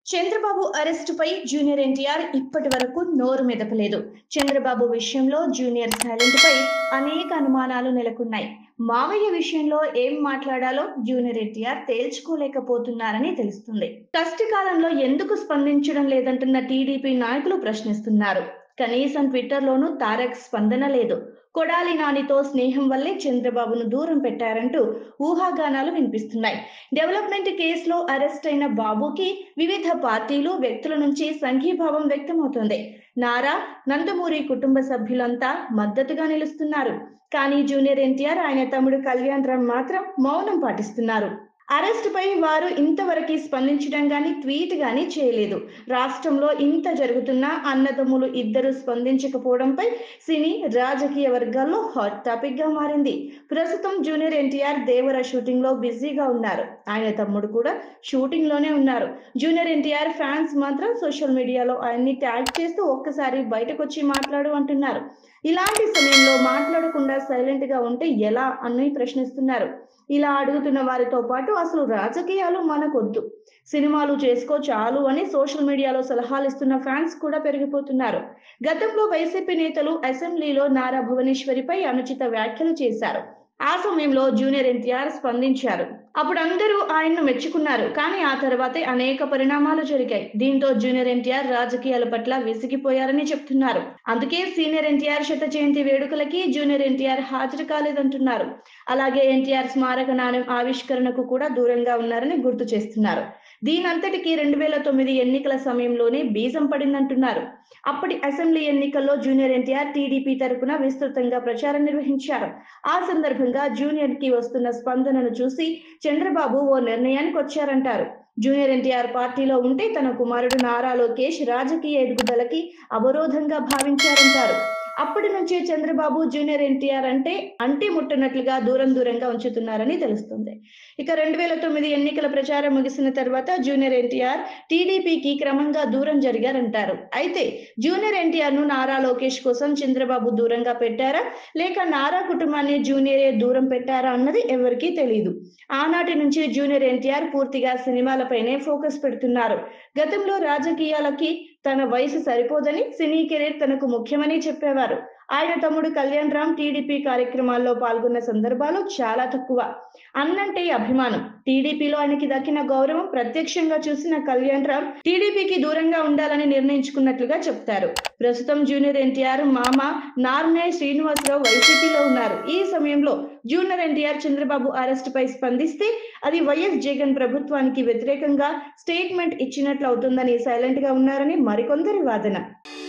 Chandrababu అరెస్టుపై junior NTR ఇప్పటి వరకు నోరు మెదపలేదు చంద్రబాబు విషయంలో జూనియర్ సైలెంట్ పై అనేక అనుమానాలు నెలకొన్నాయి మావయ్య విషయంలో ఏం మాట్లాడాలో జూనియర్ ఎన్టీఆర్ తేల్చుకోలేకపోతున్నారని తెలుస్తుంది కష్టకాలంలో ఎందుకు స్పందించడం లేదంటున్న టీడీపీ నాయకులు ప్రశ్నిస్తున్నారు కనీసం ట్విట్టర్లోనూ తారక్ స్పందన లేదు కొడాలి నానితో స్నేహం వల్లే చంద్రబాబును దూరం పెట్టారంటూ ఊహాగానాలు వినిపిస్తున్నాయి డెవలప్మెంట్ కేసులో అరెస్ట్ అయిన బాబుకి వివిధ పార్టీలు వ్యక్తుల నుంచి సంఘీభావం వ్యక్తమవుతోంది నారా నందమూరి కుటుంబ సభ్యులంతా మద్దతుగా నిలుస్తున్నారు కానీ జూనియర్ ఎన్టీఆర్ ఆయన తమ్ముడు కళ్యాణ్ రామ్ మాత్రం మౌనం పాటిస్తున్నారు అరెస్ట్ పై వారు ఇంతవరకు స్పందించడం గాని ట్వీట్ గాని చేయలేదు రాష్ట్రంలో ఇంత జరుగుతున్నా అన్నదమ్ములు ఇద్దరు స్పందించకపోవడంపై సినీ రాజకీయ వర్గాల్లో హాట్ టాపిక్ గా మారింది ప్రస్తుతం జూనియర్ ఎన్టీఆర్ దేవర షూటింగ్ లో బిజీగా ఉన్నారు ఆయన తమ్ముడు కూడా షూటింగ్ లోనే ఉన్నారు జూనియర్ ఎన్టీఆర్ ఫ్యాన్స్ మాత్రం సోషల్ మీడియాలో ఆయన్ని ట్యాగ్ చేస్తూ ఒక్కసారి బయటకు వచ్చి మాట్లాడు అంటున్నారు ఇలాంటి సమయంలో మాట్లాడకుండా సైలెంట్ గా ఉంటే ఎలా అని ప్రశ్నిస్తున్నారు ఇలా అడుగుతున్న వారితో పాటు అసలు రాజకీయాలు మనకొద్దు సినిమాలు చేసుకో చాలు అని సోషల్ మీడియాలో సలహాలు ఇస్తున్న ఫ్యాన్స్ కూడా పెరిగిపోతున్నారు గతంలో వైసీపీ నేతలు అసెంబ్లీలో నారా భువనేశ్వరిపై అనుచిత వ్యాఖ్యలు చేశారు ఆ సమయంలో జూనియర్ ఎన్టీఆర్ స్పందించారు అప్పుడు అందరూ ఆయన్ను మెచ్చుకున్నారు కానీ ఆ తర్వాతే అనేక పరిణామాలు జరిగాయి దీంతో జూనియర్ ఎన్టీఆర్ రాజకీయాల పట్ల విసిగిపోయారని చెప్తున్నారు అందుకే సీనియర్ ఎన్టీఆర్ శత జయంతి వేడుకలకి జూనియర్ ఎన్టీఆర్ హాజరు కాలేదంటున్నారు అలాగే ఎన్టీఆర్ స్మారక నాణ్యం ఆవిష్కరణకు కూడా దూరంగా ఉన్నారని గుర్తు చేస్తున్నారు దీనంతటికి రెండు వేల తొమ్మిది ఎన్నికల సమయంలోనే బీజం పడిందంటున్నారు అప్పటి అసెంబ్లీ ఎన్నికల్లో జూనియర్ ఎన్టీఆర్ టీడీపీ తరపున విస్తృతంగా ప్రచారం నిర్వహించారు ఆ సందర్భంగా జూనియర్ కి వస్తున్న స్పందనను చూసి చంద్రబాబు ఓ నిర్ణయానికి వచ్చారంటారు జూనియర్ ఎన్టీఆర్ పార్టీలో ఉంటే తన కుమారుడు నారా లోకేష్ రాజకీయ ఎదుగుదలకి అవరోధంగా భావించారంటారు అప్పటి నుంచే చంద్రబాబు జూనియర్ ఎన్టీఆర్ అంటే అంటి ముట్టనట్లుగా దూరం దూరంగా ఉంచుతున్నారని తెలుస్తుంది ఇక రెండు వేల తొమ్మిది ఎన్నికల ప్రచారం ముగిసిన తర్వాత జూనియర్ ఎన్టీఆర్ టీడీపీకి క్రమంగా దూరం జరిగారంటారు అయితే జూనియర్ ఎన్టీఆర్ ను నారా లోకేష్ కోసం చంద్రబాబు దూరంగా పెట్టారా లేక నారా కుటుంబాన్ని జూనియరే దూరం పెట్టారా అన్నది ఎవరికీ తెలియదు ఆనాటి నుంచి జూనియర్ ఎన్టీఆర్ పూర్తిగా సినిమాలపైనే ఫోకస్ పెడుతున్నారు గతంలో రాజకీయాలకి తన వయసు సరిపోదని సినీ కెరీర్ తనకు ముఖ్యమని చెప్పేవారు ఆయన తమ్ముడు కళ్యాణ్ రామ్ టీడీపీ కార్యక్రమాల్లో పాల్గొన్న సందర్భాలు చాలా తక్కువ అన్నంటే అభిమానం టీడీపీలో ఆయనకి దక్కిన గౌరవం ప్రత్యక్షంగా చూసిన కళ్యాణ్ రామ్ టీడీపీకి దూరంగా ఉండాలని నిర్ణయించుకున్నట్లుగా చెప్తారు ప్రస్తుతం జూనియర్ ఎన్టీఆర్ మామ నార్నే శ్రీనివాసరావు వైసీపీలో ఉన్నారు ఈ సమయంలో జూనియర్ ఎన్టీఆర్ చంద్రబాబు అరెస్ట్ పై స్పందిస్తే అది వైఎస్ జగన్ ప్రభుత్వానికి వ్యతిరేకంగా స్టేట్మెంట్ ఇచ్చినట్లు అవుతుందని సైలెంట్ గా ఉన్నారని మరికొందరి వాదన